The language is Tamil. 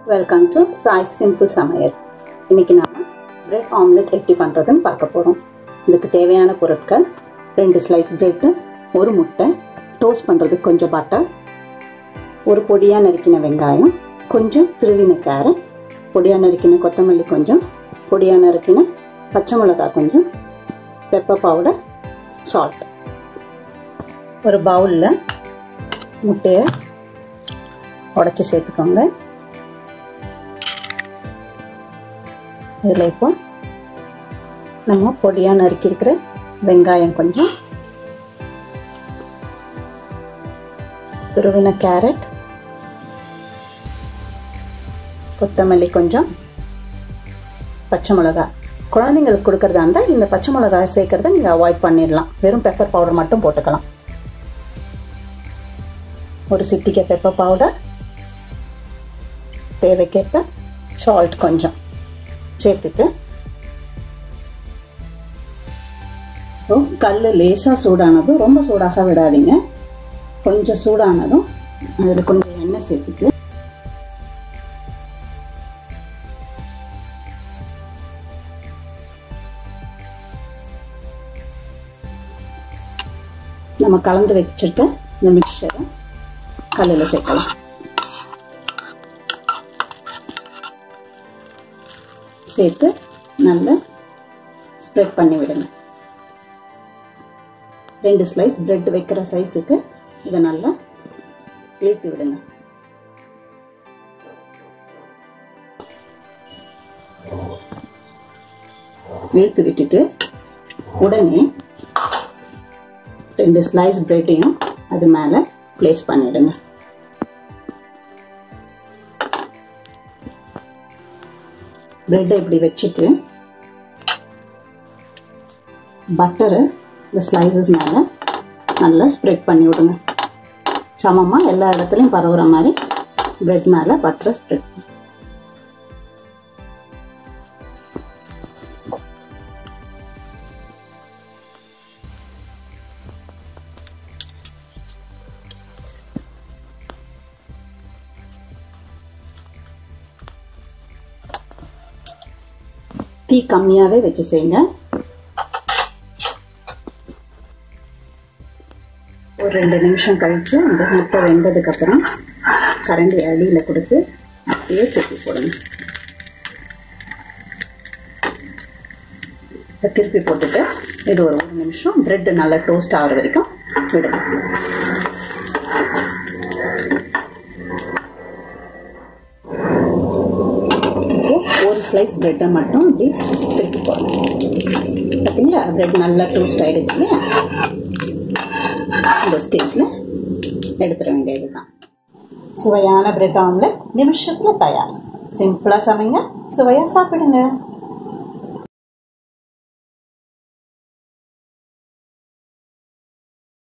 வெல்கம் டு சாய் சிம்பிள் சமையல் இன்னைக்கு நாம பிரெட் ஆம்லெட் எப்படி பண்ணுறதுன்னு பார்க்க போகிறோம் இதுக்கு தேவையான பொருட்கள் ரெண்டு ஸ்லைஸ் பிரெட்டு ஒரு முட்டை டோஸ்ட் பண்ணுறதுக்கு கொஞ்சம் பட்டர் ஒரு பொடியாக நறுக்கின வெங்காயம் கொஞ்சம் திருவின கேரட் பொடியாக நறுக்கின கொத்தமல்லி கொஞ்சம் பொடியாக நறுக்கின பச்சை மிளகாய் கொஞ்சம் பெப்பர் பவுடர் சால்ட் ஒரு பவுலில் முட்டையை உடச்சி சேர்த்துக்கோங்க இதில் இப்போ நம்ம பொடியாக நறுக்கியிருக்கிற வெங்காயம் கொஞ்சம் துருவின கேரட் கொத்தமல்லி கொஞ்சம் பச்சை மிளகாய் குழந்தைங்களுக்கு கொடுக்கறதா இருந்தால் இந்த பச்சை மிளகாய் சேர்க்கறத நீங்கள் அவாய்ட் பண்ணிடலாம் வெறும் பெப்பர் பவுடர் மட்டும் போட்டுக்கலாம் ஒரு சிட்டிக்கை பெப்பர் பவுடர் தேவைக்கேற்ப சால்ட் கொஞ்சம் சேர்த்துட்டு கல் லேசாக சூடானதும் ரொம்ப சூடாக விடாதீங்க கொஞ்சம் சூடானதும் அதில் கொஞ்சம் எண்ணெய் சேர்த்துட்டு நம்ம கலந்து வச்சுட்டு இந்த மிக்சரை கல்லில் சேர்க்கலாம் சேர்த்து நல்லா ஸ்ப்ரெட் பண்ணி விடுங்க ரெண்டு ஸ்லைஸ் பிரெட் வைக்கிற சைஸுக்கு இதை நல்லா இழுத்து விடுங்க இழுத்து விட்டுட்டு உடனே ரெண்டு ஸ்லைஸ் பிரெட்டையும் அது மேலே ப்ளேஸ் பண்ணிடுங்க பிரெட்டை இப்படி வச்சுட்டு பட்டரை இந்த ஸ்லைசஸ் மேலே நல்லா ஸ்ப்ரெட் பண்ணி விடுங்க சமமாக எல்லா இடத்துலையும் பரவுற மாதிரி பிரெட் மேலே பட்டரை ஸ்ப்ரெட் பண்ணி தீ கம்மியாகவே வச்சு செய்யுங்க ஒரு ரெண்டு நிமிஷம் கழித்து இந்த முட்டை வெந்ததுக்கப்புறம் கரண்டி அடியில் கொடுத்து அப்படியே திருப்பி போடுங்க திருப்பி போட்டுட்டு இது ஒரு ஒரு நிமிஷம் பிரெட் நல்லா டோஸ்ட் ஆகிற வரைக்கும் விடுங்க ஒரு ஸ்லைஸ் பிரெட்டை மட்டும் இப்படி திருப்பி போடணும் பார்த்தீங்களா பிரெட் நல்லா டோஸ்ட் ஆகிடுச்சு இல்லையா இந்த ஸ்டேஜில் எடுத்துட வேண்டியது தான் சுவையான பிரெட் ஆம்லெட் நிமிஷத்தில் தயார் சிம்பிளாக சமைங்க சுவையாக சாப்பிடுங்க